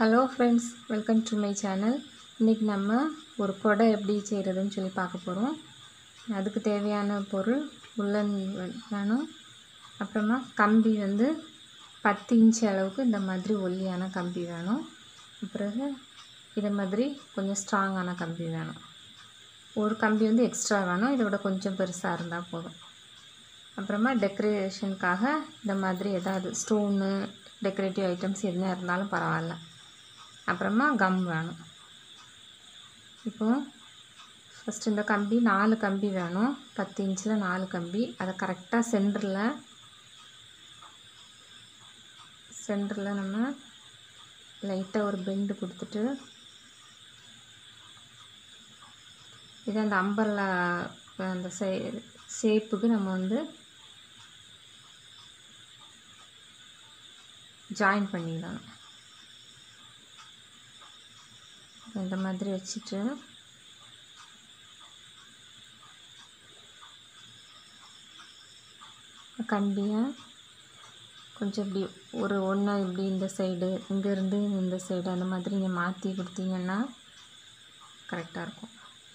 hello friends welcome to my channel இன்றைக்கி நம்ம ஒரு கொடை எப்படி செய்கிறதுன்னு சொல்லி பார்க்க போகிறோம் அதுக்கு தேவையான பொருள் உள்ளன் வேணும் அப்புறமா கம்பி வந்து பத்து இன்ச் அளவுக்கு இந்த மாதிரி ஒல்லியான கம்பி வேணும் பிறகு இதை மாதிரி கொஞ்சம் ஸ்ட்ராங்கான கம்பி வேணும் ஒரு கம்பி வந்து எக்ஸ்ட்ரா வேணும் இதை விட கொஞ்சம் பெருசாக இருந்தால் போதும் அப்புறமா டெக்கரேஷனுக்காக இந்த மாதிரி ஏதாவது ஸ்டோனு டெக்கரேட்டிவ் ஐட்டம்ஸ் எதுனா இருந்தாலும் பரவாயில்ல அப்புறமா கம் வேணும் இப்போது ஃபஸ்ட் இந்த கம்பி நாலு கம்பி வேணும் பத்து இன்ச்சில் நாலு கம்பி அதை கரெக்டாக சென்டரில் சென்டரில் நம்ம லைட்டாக ஒரு பெண்டு கொடுத்துட்டு இது அந்த அம்பர்லா அந்த சே ஷேப்புக்கு நம்ம வந்து ஜாயின் பண்ணிடணும் இந்த மாதிரி வச்சுட்டு கம்பியை கொஞ்சம் இப்படி ஒரு ஒன்று இப்படி இந்த சைடு இங்கேருந்து இந்த சைடு அந்த மாதிரி நீங்கள் மாற்றி கொடுத்தீங்கன்னா கரெக்டாக இருக்கும்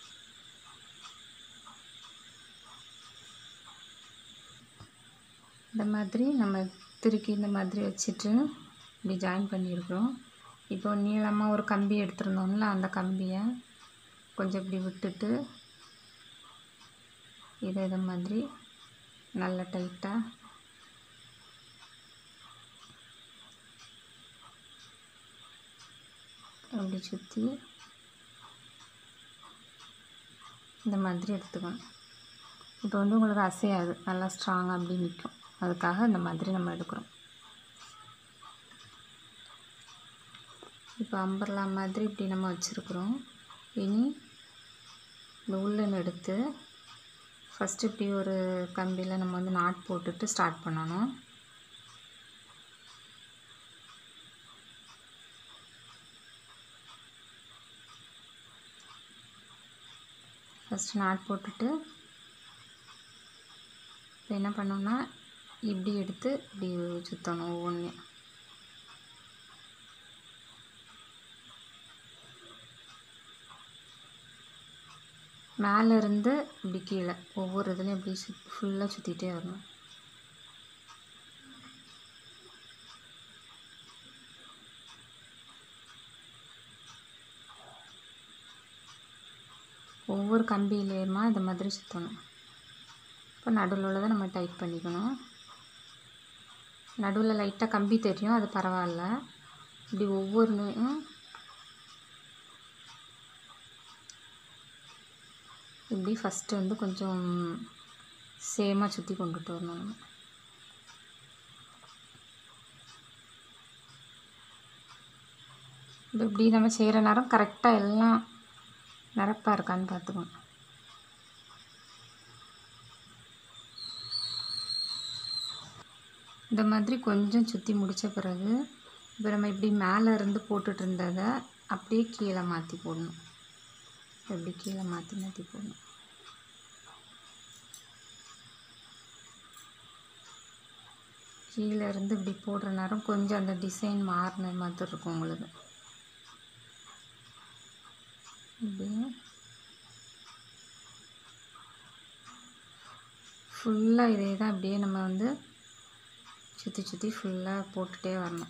இந்த மாதிரி நம்ம திருக்கி இந்த மாதிரி வச்சுட்டு இப்படி ஜாயின் பண்ணியிருக்கிறோம் இப்போ நீளமாக ஒரு கம்பி எடுத்துருந்தோம்ல அந்த கம்பியை கொஞ்சம் இப்படி விட்டுட்டு இதை இதை மாதிரி நல்ல டைட்டாக இப்படி சுற்றி இந்த மாதிரி எடுத்துக்கணும் இப்போ வந்து உங்களுக்கு அசையாது நல்லா ஸ்ட்ராங்காக அப்படி நிற்கும் அதுக்காக இந்த மாதிரி நம்ம எடுக்கிறோம் இப்போ அம்பர்லா மாதிரி இப்படி நம்ம வச்சுருக்குறோம் இனி இந்த உள்ளன் எடுத்து ஃபஸ்ட்டு இப்படி ஒரு கம்பியில் நம்ம வந்து நாட் போட்டுட்டு ஸ்டார்ட் பண்ணணும் ஃபஸ்ட்டு நாட் போட்டுட்டு இப்போ என்ன பண்ணோம்னா இப்படி எடுத்து இப்படி சுற்றணும் ஒவ்வொன்றையும் மேலே இருந்து இப்படி கீழே ஒவ்வொரு இதுலையும் இப்படி சு ஃபுல்லாக சுற்றிட்டே வரணும் ஒவ்வொரு கம்பியிலேயுமா இந்த மாதிரி சுற்றணும் இப்போ நடுவில் உள்ளதை நம்ம டைட் பண்ணிக்கணும் நடுவில் லைட்டாக கம்பி தெரியும் அது பரவாயில்ல இப்படி ஒவ்வொன்றையும் இப்படி ஃபஸ்ட்டு வந்து கொஞ்சம் சேமாக சுற்றி கொண்டுட்டு வரணும் நம்ம இப்போ இப்படி நம்ம செய்கிற நேரம் கரெக்டாக எல்லாம் நிரப்பாக இருக்கான்னு பார்த்துக்கணும் இந்த மாதிரி கொஞ்சம் சுற்றி முடித்த பிறகு இப்போ நம்ம இப்படி மேலே இருந்து போட்டுட்டு இருந்ததை அப்படியே கீழே மாற்றி போடணும் இப்படி கீழே மாற்றி மாற்றி போடணும் கீழே இருந்து இப்படி போடுற நேரம் கொஞ்சம் அந்த டிசைன் மாறின மாதிரி இருக்கும் உங்களுக்கு இப்படியே ஃபுல்லாக இதே தான் அப்படியே நம்ம வந்து சுற்றி சுற்றி ஃபுல்லாக போட்டுகிட்டே வரணும்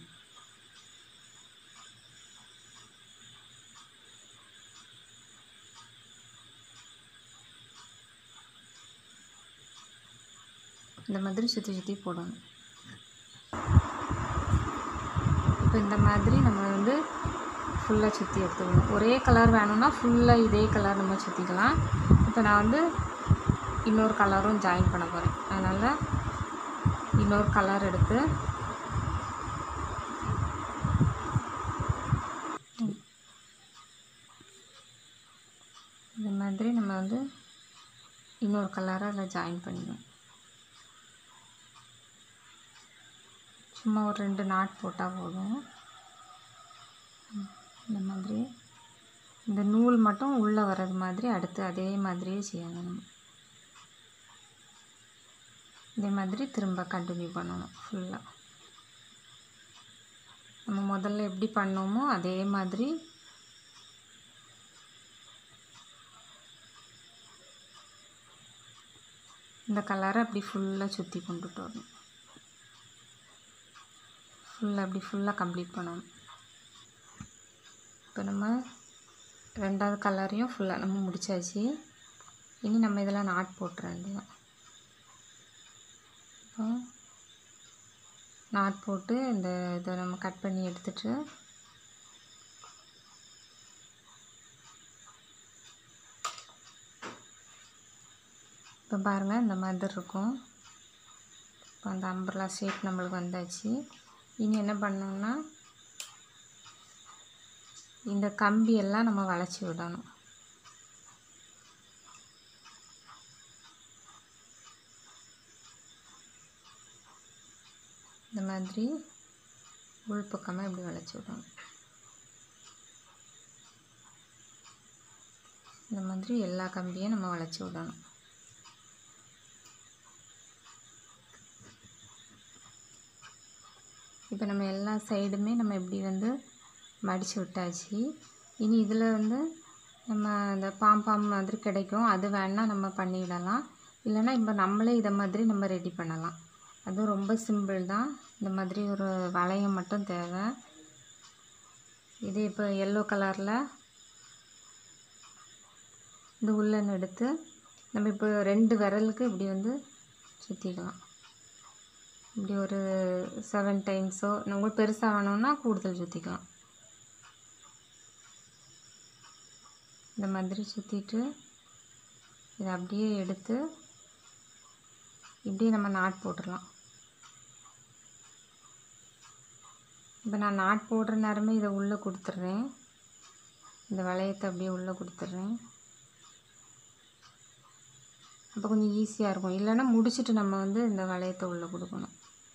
இந்த மாதிரி சுற்றி சுற்றி போடணும் இப்போ இந்த மாதிரி நம்ம வந்து ஃபுல்லாக சுற்றி எடுத்துக்கணும் ஒரே கலர் வேணும்னா ஃபுல்லாக இதே கலர் நம்ம சுற்றிக்கலாம் இப்போ நான் வந்து இன்னொரு கலரும் ஜாயின் பண்ண போகிறேன் அதனால் இன்னொரு கலர் எடுத்து இந்த மாதிரி நம்ம வந்து இன்னொரு கலரை அதில் ஜாயின் பண்ணிக்கணும் சும்மா ஒரு ரெண்டு நாட் போட்டால் போதும் இந்த மாதிரி இந்த நூல் மட்டும் உள்ளே வர்றது மாதிரி அடுத்து அதே மாதிரியே செய்யணும் நம்ம இதே மாதிரி திரும்ப கண்டினியூ பண்ணணும் ஃபுல்லாக நம்ம முதல்ல எப்படி பண்ணோமோ அதே மாதிரி இந்த கலரை அப்படி ஃபுல்லாக சுற்றி கொண்டுட்டு வரணும் ஃபுல்லாக அப்படி ஃபுல்லாக கம்ப்ளீட் பண்ணணும் இப்போ நம்ம ரெண்டாவது கலரையும் ஃபுல்லாக நம்ம முடிச்சாச்சு இனி நம்ம இதில் நாட் போட்டுற வேண்டியதான் இப்போ நாட் போட்டு இந்த இதை நம்ம கட் பண்ணி எடுத்துட்டு இப்போ பாருங்கள் இந்த மாதிரி இருக்கும் இப்போ அந்த அம்பர்லா ஷேப் நம்மளுக்கு வந்தாச்சு இனி என்ன பண்ணோம்னா இந்த கம்பி எல்லாம் நம்ம வளைச்சி விடணும் இந்த மாதிரி உள் பக்கமாக இப்படி வளைச்சி விடணும் இந்த மாதிரி எல்லா கம்பியும் நம்ம வளைச்சி விடணும் இப்போ நம்ம எல்லா சைடுமே நம்ம இப்படி வந்து மடித்து விட்டாச்சு இனி இதில் வந்து நம்ம இந்த பாம்பாம் மாதிரி கிடைக்கும் அது வேணால் நம்ம பண்ணிவிடலாம் இல்லைன்னா இப்போ நம்மளே இதை மாதிரி நம்ம ரெடி பண்ணலாம் அதுவும் ரொம்ப சிம்பிள் தான் இந்த மாதிரி ஒரு வளையம் மட்டும் தேவை இது இப்போ எல்லோ கலரில் இந்த உள்ளன் எடுத்து நம்ம இப்போ ரெண்டு விரலுக்கு இப்படி வந்து சுற்றிக்கலாம் இப்படி ஒரு செவன் டைம்ஸோ உங்களுக்கு பெருசாக வேணும்னா கூடுதல் சுற்றிக்கலாம் இந்த மாதிரி சுற்றிட்டு இதை அப்படியே எடுத்து இப்படியே நம்ம நாட் போட்டுடலாம் இப்போ நான் நாட் போடுற நேரமே இதை உள்ளே கொடுத்துட்றேன் இந்த வளையத்தை அப்படியே உள்ளே கொடுத்துட்றேன் அப்போ கொஞ்சம் ஈஸியாக இருக்கும் இல்லைன்னா முடிச்சுட்டு நம்ம வந்து இந்த வளையத்தை உள்ளே கொடுக்கணும்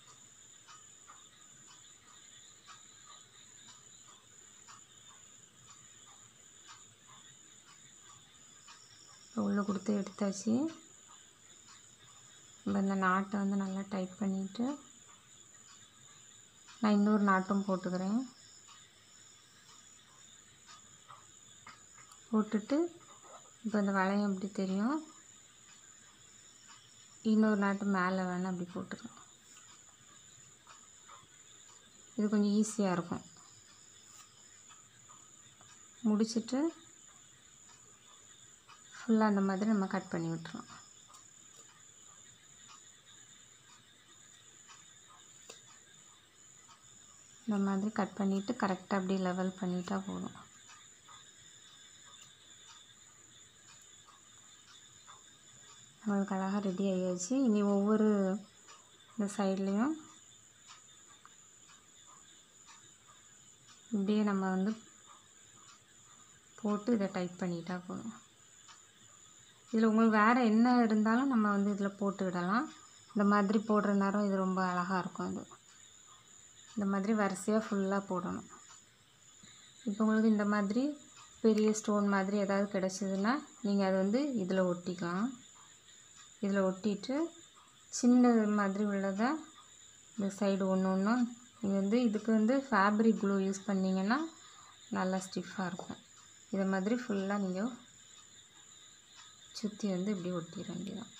இப்போ உள்ளே கொடுத்து எடுத்தாச்சு இப்போ இந்த நாட்டை வந்து நல்லா டைட் பண்ணிவிட்டு நான் இன்னொரு நாட்டும் போட்டுக்கிறேன் போட்டுட்டு இப்போ இந்த வளையம் எப்படி தெரியும் இன்னொரு நாட்டு மேலே வேணால் அப்படி போட்டுருவேன் இது கொஞ்சம் ஈஸியாக இருக்கும் முடிச்சுட்டு ஃபுல்லாக அந்த மாதிரி நம்ம கட் பண்ணி விட்டுறோம் இந்த மாதிரி கட் பண்ணிவிட்டு கரெக்டாக அப்படி லெவல் பண்ணிட்டா போதும் நம்மளுக்கு அழகாக ரெடி ஆகியாச்சு இனி ஒவ்வொரு இந்த சைட்லேயும் இப்படியே நம்ம வந்து போட்டு இதை டைட் பண்ணிட்டா போதும் இதில் உங்களுக்கு வேறு என்ன இருந்தாலும் நம்ம வந்து இதில் போட்டு விடலாம் இந்த மாதிரி போடுற நேரம் இது ரொம்ப அழகாக இருக்கும் இது இந்த மாதிரி வரிசையாக ஃபுல்லாக போடணும் இப்போ உங்களுக்கு இந்த மாதிரி பெரிய ஸ்டோன் மாதிரி ஏதாவது கிடச்சிதுன்னா நீங்கள் அதை வந்து இதில் ஒட்டிக்கலாம் இதில் ஒட்டிட்டு சின்ன மாதிரி உள்ளதை இந்த சைடு ஒன்று ஒன்றும் நீங்கள் வந்து இதுக்கு வந்து ஃபேப்ரிக் க்ளூ யூஸ் பண்ணிங்கன்னா நல்லா ஸ்டிஃபாக இருக்கும் இதை மாதிரி ஃபுல்லாக நீங்கள் சுற்றி வந்து இப்படி ஒட்டிட வேண்டியதான்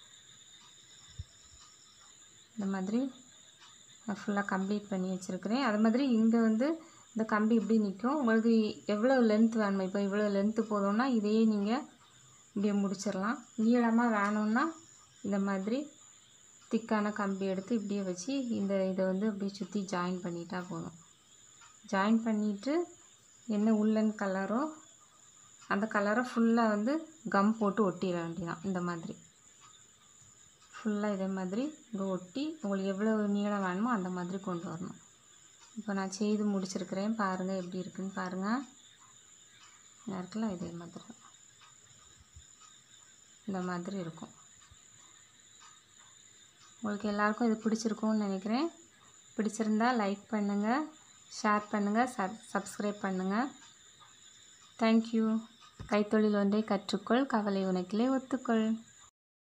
இந்த மாதிரி நான் ஃபுல்லாக கம்ப்ளீட் பண்ணி வச்சுருக்கிறேன் அது மாதிரி இங்கே வந்து இந்த கம்பி இப்படி நிற்கும் உங்களுக்கு எவ்வளோ லென்த் வேணுமோ இப்போ இவ்வளோ லென்த்து போதும்னா இதையே நீங்கள் இப்படியே முடிச்சிடலாம் நீளமாக வேணும்னா இந்த மாதிரி திக்கான கம்பி எடுத்து இப்படியே வச்சு இந்த இதை வந்து அப்படியே சுற்றி ஜாயின் பண்ணிட்டா போதும் ஜாயின் பண்ணிவிட்டு என்ன உள்ளன் கலரோ அந்த கலரை ஃபுல்லாக வந்து கம் போட்டு ஒட்டிட வேண்டியதான் இந்த மாதிரி ஃபுல்லாக இதே மாதிரி இங்கே ஒட்டி உங்களுக்கு எவ்வளோ நீளம் வேணுமோ அந்த மாதிரி கொண்டு வரணும் இப்போ நான் செய்து முடிச்சிருக்கிறேன் பாருங்கள் எப்படி இருக்குன்னு பாருங்கள் நல்லா இருக்குல்ல இதே மாதிரி இந்த மாதிரி இருக்கும் உங்களுக்கு எல்லாருக்கும் இது பிடிச்சிருக்கும்னு நினைக்கிறேன் பிடிச்சிருந்தா லைக் பண்ணுங்கள் ஷேர் பண்ணுங்கள் சப் சப்ஸ்கிரைப் பண்ணுங்கள் தேங்க்யூ கைத்தொழில் ஒன்றை கற்றுக்கொள் கவலை உனக்கிலே ஒத்துக்கொள்